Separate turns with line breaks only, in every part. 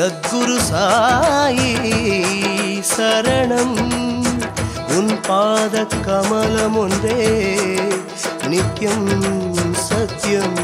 சத்குரு சாயி சரணம் உன் பாத கமலம் ஒன்றே நித்யம் சத்யம்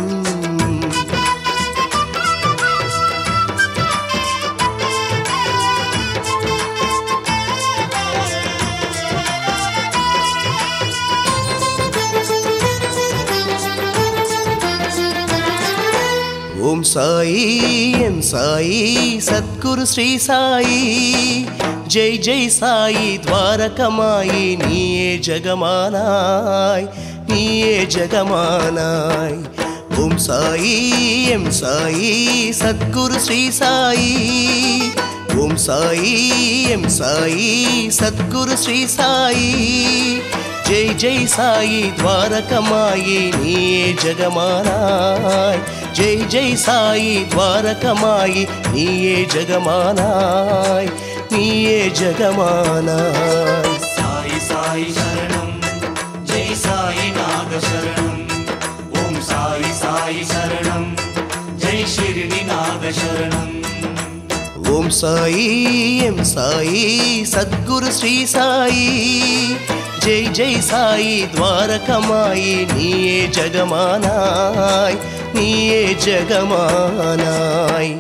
ஓம் சாயி என் சாயி சத்குரு ஸ்ரீ சாயி ஜெய் ஜெய் சாயி துவாரகமாயி நீயே ஜெகமானாய் நீயே ஜெகமானாய் ஓம் சாயி எம் சாயி சத்குரு ஸ்ரீ சாயி ஓம் சாயி எம் சாயி சத்குரு ஸ்ரீ சாயி ஜெய் ஜெய் சாயி துவாரகமாயி நீயே ஜெகமானாய் ஜெய் ஜெய் சாயி துவாரகமாயி நீயே ஜெகமானாய் நீயே ஜெகமானாய்
சாய் சாய் சரணம் ஜெய் சாய் நாக சரணம் ஓம் சாய் சாய் சரணம் ஜெய் ஷிர்டி நாக சரணம்
ஓம் சாயி எம் சாயி சத்குரு ஸ்ரீ சாயி ஜெய் ஜெய் சாயி துவாரகமாயி நீயே ஜெகமானாய் நீயே ஜெகமானாய்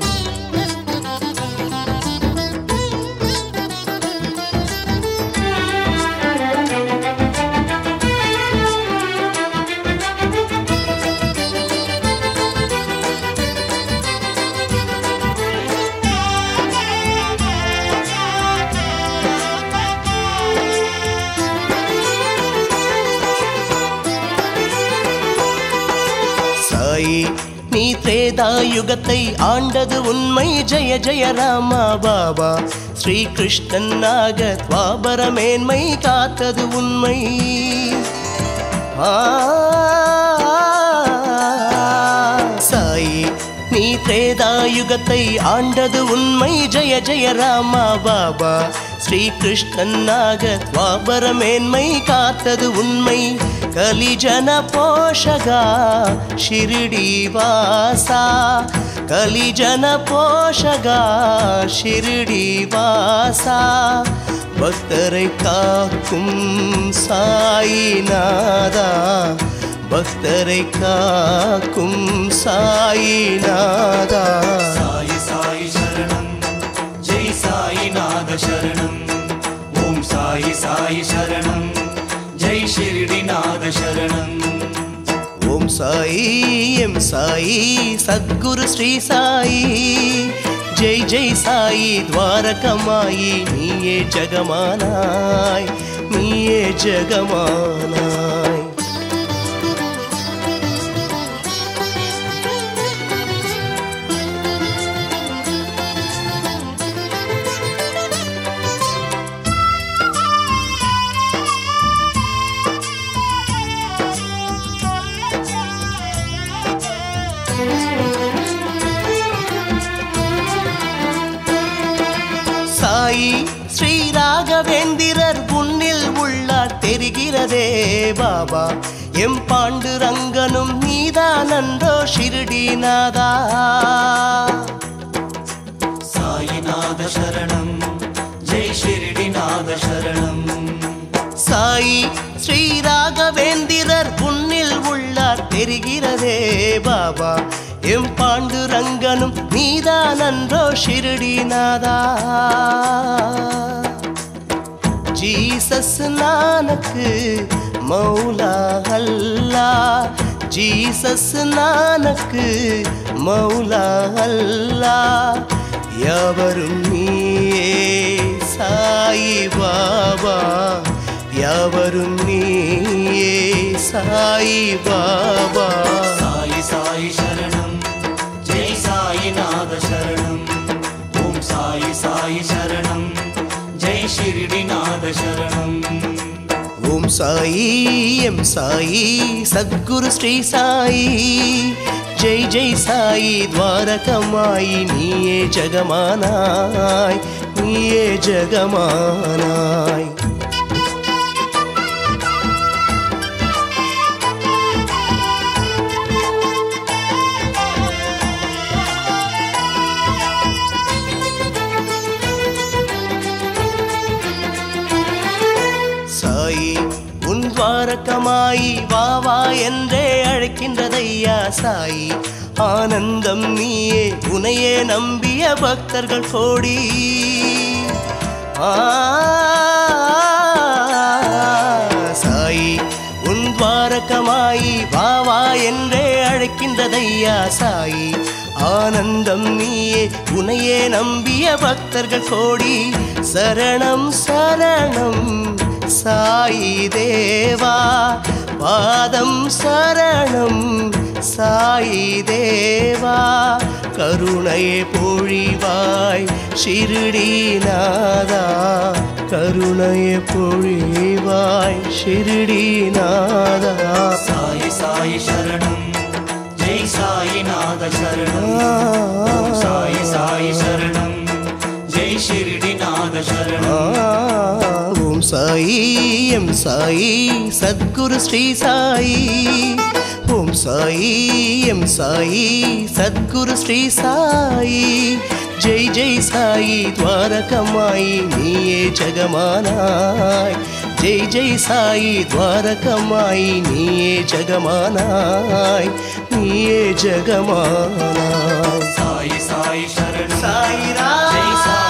சாயி நீ திரேதாயுகத்தை ஆண்டது உண்மை ஜெய ஜெய ராமா பாபா ஸ்ரீ கிருஷ்ணனாக துவாபர மேன்மை காத்தது உண்மை ஆ, சாயி நீ திரேதாயுகத்தை ஆண்டது உண்மை ஜெய ஜெய ராமா பாபா ஸ்ரீ கிருஷ்ணனாக துவாபர மேன்மை காத்தது உண்மை கலிஜன போஷகா ஷிரடி வாசா கலிஜன போஷகா ஷிரடி வாசா பக்தரை காக்கும் சாயிநாதா பக்தரை காக்கும் சாயிநாதா
சாய் சாய் சரணம் ஜெய் சாய் நாக சரணம் ஓம் சாய் சாய் சரணம் ஜெய் ஷிர்டி நாக சரணம்
ஓம் சாயி எம் சாயி சத்குரு ஸ்ரீ சாயி ஜெய் ஜெய் சாயி துவாரகமாயி நீயே ஜெகமானாய் நீயே ஜெகமானாய் சாயி ஸ்ரீ ராகவேந்திரர் உன்னில் உள்ளார் தெரிகிறதே பாபா எம் பாண்டு ரங்கனும் நீதானன்றோ ஷிரடிநாதா
சாயிநாத சரணம் ஜெய் ஷிர்டி நாத சரணம்
சாயி ஸ்ரீ ராகவேந்திரர் உன்னில் உள்ளார் தெரிகிறதே பாபா எம் பாண்டு ரங்கனும் நீதானன்றோ ஷிரடிநாதா ஜீசஸ் நானக்கு மௌலா அல்லா ஜீசஸ் நானக்கு மௌலா அல்லா யாவரும் நீயே சாயி பாபா யாவரும் நீயே சாயி பாபா
சாய் சாய் சரணம் ஜெய் சாயிநாத சரணம் ஓம் சாய் சாய் சரணம் ஜெய் ஷிர்டி நாத சரணம்
ஓம் சாயி எம் சாயி சத்குரு ஸ்ரீ சாயி ஜெய் ஜெய் சாயி துவாரகமாயி நீயே ஜெகமானாய் நீயே ஜெகமானாய் துவாரகமாயி வா வா என்றே அழைக்கின்றதையா சாயி ஆனந்தம் நீயே உனையே நம்பிய பக்தர்கள் கோடி ஆ சாயி உன் துவாரகமாயி வா வா என்றே அழைக்கின்றதையா சாயி ஆனந்தம் நீயே உனையே நம்பிய பக்தர்கள் கோடி சரணம் சரணம் சாயி தேவா பாதம் சரணம் சாயி தேவா கருணையை பொழிவாய் ஷிருடிநாதா கருணையை பொழிவாய் ஷிருடிநாதா
சாயி சாயி சரணம் ஜெய் சாயிநாத சரணம் ஓம் சாயி சாயி சரணம் ஜெய் ஷிர்டிநாத சரணம்
ஓம் சாயி எம் சாயி சத்குரு ஸ்ரீ சாயி ஓம் சாயி எம் சாயி சத்குரு ஸ்ரீ சாயி ஜெய் ஜெய் சாயி துவாரகமாயி நீயே ஜெகமானாய் ஜெய் ஜெய் சாயி துவாரகமாயி நீயே ஜெகமானாய் நீயே ஜெகமானாய்
சாயி சாயி சரணம்
சாயிரா
ஜெய் சாய்